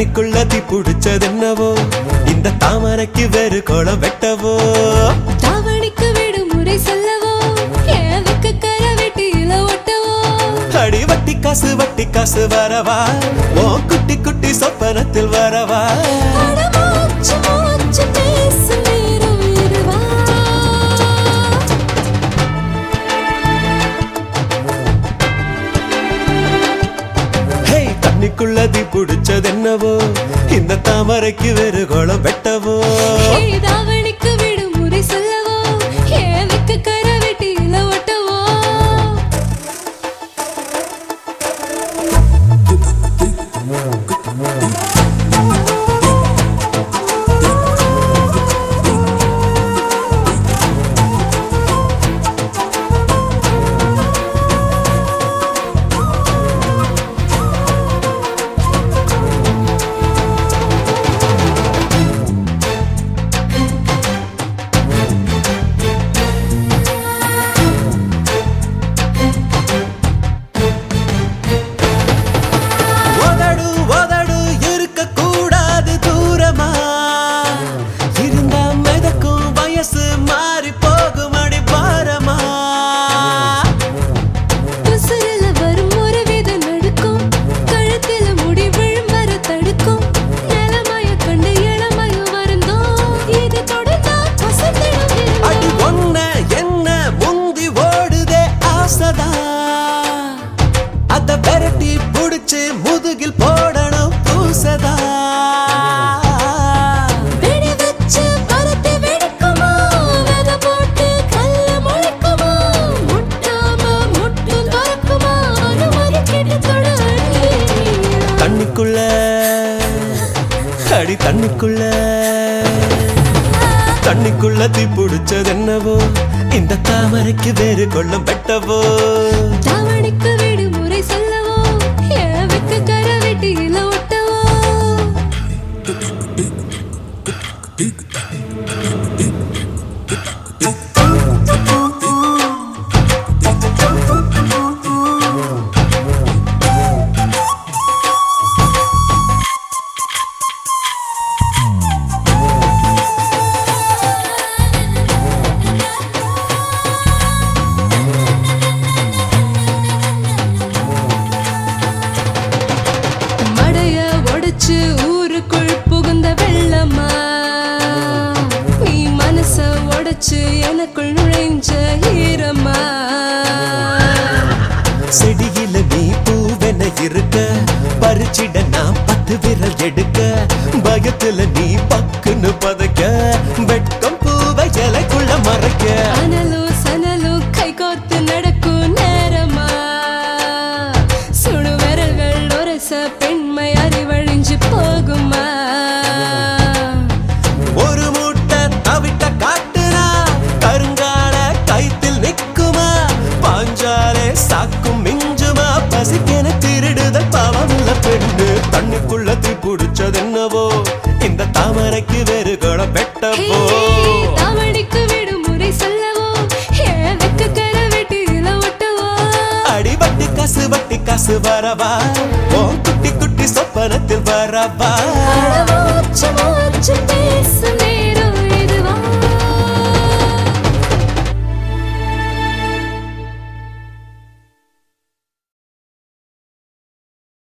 தண்ணிக்குள்ள தீ புடிச்சது என்னவோ இந்த தாமரைக்கு வேறு கோலம் வெட்டவோ தாவணிக்கு விடுமுறை சொல்லவோ ஏவுக்கு கரை வெட்டியில ஒட்டவோ அடி வட்டி காசு வட்டி காசு வரவா ஓ குட்டி குட்டி சொப்பனத்தில் வரவா அட மூச்சு மூச்சு பேசும் நேரம் இதுவா ஹே தண்ணிக்குள்ள தீ புடிச்சது என்னவோ இந்த தாமரைக்கு வேறு கோலம் வெட்டவோ ஹே, தாவணிக்கு விடுமுறை சொல்லவோ ஏவுக்கு கரை வெட்டியில ஒட்டவோ உதடு உதடு இருக்க கூடாது தூரமா இருந்தா மிதக்கும் வயசு மாறி போகும் அடி பாரமா உசுரில வரும் ஒரு வித நடுக்கும் கழுத்தில முடி விழும் வர தடுக்கும் நிலமய கண்டு இளமய வருந்தோம் இது தொடர்ந்தா வசந்திடும் அடி ஒன்ன என்ன முந்தி ஓடுதே ஆசதா அத விரட்டி புடிச்சு முதுகில் போடணும் பூசதா வெடி வச்சு பருத்தி வெடிக்குமா வித போட்டு கல்ல முளைக்குமா முட்டாம முட்டும் திறக்குமா அனுமதி கேட்டு தொட தண்ணிக்குள்ள அடி தண்ணிக்குள்ள தண்ணிக்குள்ள தீ புடிச்சது என்னவோ இந்த தாமரைக்கு வேறு கொள்ளும் வெட்டவோ தாவணிக்கு விடுமுறை சொல்லவோ ஏவுக்கு கரை வெட்டியில ஒட்டவோ மடைய உடைச்சு ஊருக்குள் புகுந்த வெள்ளம்மா நீ மனச உடைச்சு எனக்குள் நுழைஞ்ச ஈரம்மா செடியில நீ பூவென இருக்க பறிச்சிட நான் பத்து விரல் எடுக்க பயத்துல நீ பக்குன்னு பதைக்க வெட்கம் பூவை இலைக்குள்ள மறைக்க அனலும் சனலும் கை கோர்த்து நடக்கும் நேரமா சுடு விரல்கள் உரச பெண்மை அறிவழிஞ்சு போகுமா ஒரு மூட்டை தவிட்ட காட்டுனா கருங்கால கைத்தில் நிக்குமா பாஞ்சாலே சாக்கும் மிஞ்சுமா பசிக்கென திருடுத பாவமுள்ள பெண்ணு தண்ணிக்குள்ள தீ புடிச்சது என்னவோ இந்த தாமரைக்கு வேறு குளம் வெட்டவோ தாவணிக்கு விடுமுறை சொல்லவோ ஏவுக்கு கரை வெட்டியில ஒட்டவோ அடி வட்டி காசு வட்டி காசு வரவா ஓ குட்டி குட்டி சொப்பனத்தில் வரவா அட மூச்சு மூச்சு பேசும்